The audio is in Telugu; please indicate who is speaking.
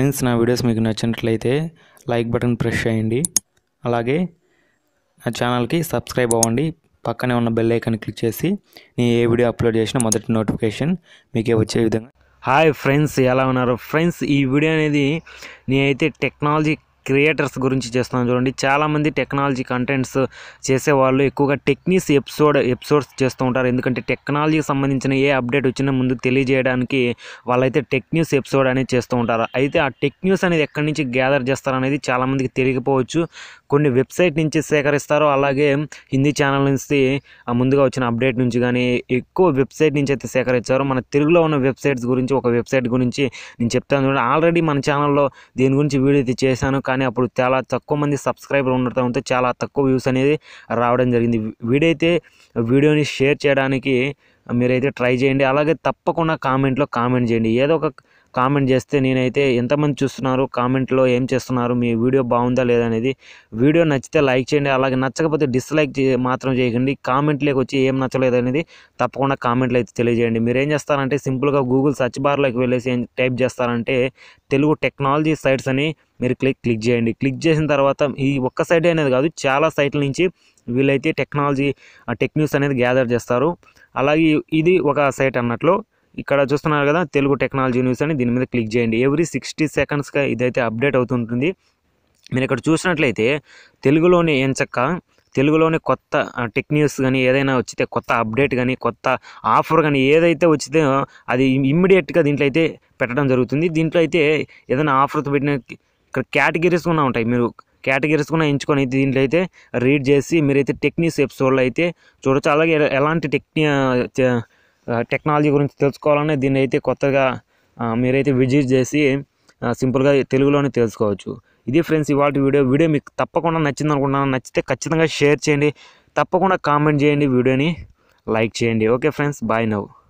Speaker 1: ఫ్రెండ్స్ నా వీడియోస్ మీకు నచ్చినట్లయితే లైక్ బటన్ ప్రెస్ చేయండి అలాగే నా ఛానల్కి సబ్స్క్రైబ్ అవ్వండి పక్కనే ఉన్న బెల్ ఐకాన్ క్లిక్ చేసి నేను ఏ వీడియో అప్లోడ్ చేసినా మొదటి నోటిఫికేషన్ మీకే వచ్చే విధంగా
Speaker 2: హాయ్ ఫ్రెండ్స్ ఎలా ఉన్నారు ఫ్రెండ్స్ ఈ వీడియో అనేది నేనైతే టెక్నాలజీ క్రియేటర్స్ గురించి చేస్తున్నాను చూడండి చాలామంది టెక్నాలజీ కంటెంట్స్ చేసేవాళ్ళు ఎక్కువగా టెక్నిక్స్ ఎపిసోడ్ ఎపిసోడ్స్ చేస్తూ ఉంటారు ఎందుకంటే టెక్నాలజీకి సంబంధించిన ఏ అప్డేట్ వచ్చినా ముందు తెలియజేయడానికి వాళ్ళైతే టెక్ న్యూస్ ఎపిసోడ్ అనేది చేస్తూ ఉంటారు అయితే ఆ టెక్ న్యూస్ అనేది ఎక్కడి నుంచి గ్యాదర్ చేస్తారనేది చాలామందికి తెలియకపోవచ్చు కొన్ని వెబ్సైట్ నుంచి సేకరిస్తారు అలాగే హిందీ ఛానల్ నుంచి ఆ ముందుగా వచ్చిన అప్డేట్ నుంచి కానీ ఎక్కువ వెబ్సైట్ నుంచి అయితే సేకరించారు మన తెలుగులో ఉన్న వెబ్సైట్స్ గురించి ఒక వెబ్సైట్ గురించి నేను చెప్తాను చూడండి ఆల్రెడీ మన ఛానల్లో దీని గురించి వీడియో అయితే చేశాను కానీ అప్పుడు చాలా తక్కువ మంది సబ్స్క్రైబర్ ఉండటంతో చాలా తక్కువ వ్యూస్ అనేది రావడం జరిగింది వీడియో అయితే వీడియోని షేర్ చేయడానికి మీరైతే ట్రై చేయండి అలాగే తప్పకుండా కామెంట్లో కామెంట్ చేయండి ఏదో ఒక కామెంట్ చేస్తే నేనైతే ఎంతమంది చూస్తున్నారు కామెంట్లో ఏం చేస్తున్నారు మీ వీడియో బాగుందా లేదా అనేది వీడియో నచ్చితే లైక్ చేయండి అలాగే నచ్చకపోతే డిస్లైక్ చే మాత్రం చేయకండి కామెంట్లోకి వచ్చి ఏం నచ్చలేదు అనేది తప్పకుండా కామెంట్లు అయితే తెలియజేయండి మీరు ఏం చేస్తారంటే సింపుల్గా గూగుల్ సెర్చ్ బార్లోకి వెళ్ళేసి ఏం టైప్ చేస్తారంటే తెలుగు టెక్నాలజీ సైట్స్ అని మీరు క్లిక్ క్లిక్ చేయండి క్లిక్ చేసిన తర్వాత ఈ ఒక్క సైట్ అనేది కాదు చాలా సైట్ల నుంచి వీళ్ళైతే టెక్నాలజీ టెక్ న్యూస్ అనేది గ్యాదర్ చేస్తారు అలాగే ఇది ఒక సైట్ అన్నట్లు ఇక్కడ చూస్తున్నారు కదా తెలుగు టెక్నాలజీ న్యూస్ అని దీని మీద క్లిక్ చేయండి ఎవ్రీ సిక్స్టీ సెకండ్స్గా ఇదైతే అప్డేట్ అవుతుంటుంది మీరు ఇక్కడ చూసినట్లయితే తెలుగులోనే ఎంచక్క తెలుగులోనే కొత్త టెక్ న్యూస్ కానీ ఏదైనా వచ్చితే కొత్త అప్డేట్ కానీ కొత్త ఆఫర్ కానీ ఏదైతే వచ్చితే అది ఇమ్మీడియట్గా దీంట్లో అయితే పెట్టడం జరుగుతుంది దీంట్లో అయితే ఏదైనా ఆఫర్తో పెట్టిన ఇక్కడ కేటగిరీస్ కూడా ఉంటాయి మీరు కేటగిరీస్ కూడా ఎంచుకొని అయితే దీంట్లో అయితే రీడ్ చేసి మీరైతే టెక్నిక్స్ ఎపిసోడ్లో అయితే చూడొచ్చు అలాగే ఎల- ఎలాంటి టెక్ని టెక్నాలజీ గురించి తెలుసుకోవాలనే దీన్ని అయితే కొత్తగా ఆ, మీరైతే విజిట్ చేసి ఆ, సింపుల్గా తెలుగులోనే తెలుసుకోవచ్చు ఇది ఫ్రెండ్స్ ఇవాళ వీడియో వీడియో మీకు తప్పకుండా నచ్చింది అనుకుంటున్నాను నచ్చితే ఖచ్చితంగా షేర్ చేయండి తప్పకుండా కామెంట్ చేయండి వీడియోని లైక్ చేయండి ఓకే ఫ్రెండ్స్ బాయ్ నవ్వు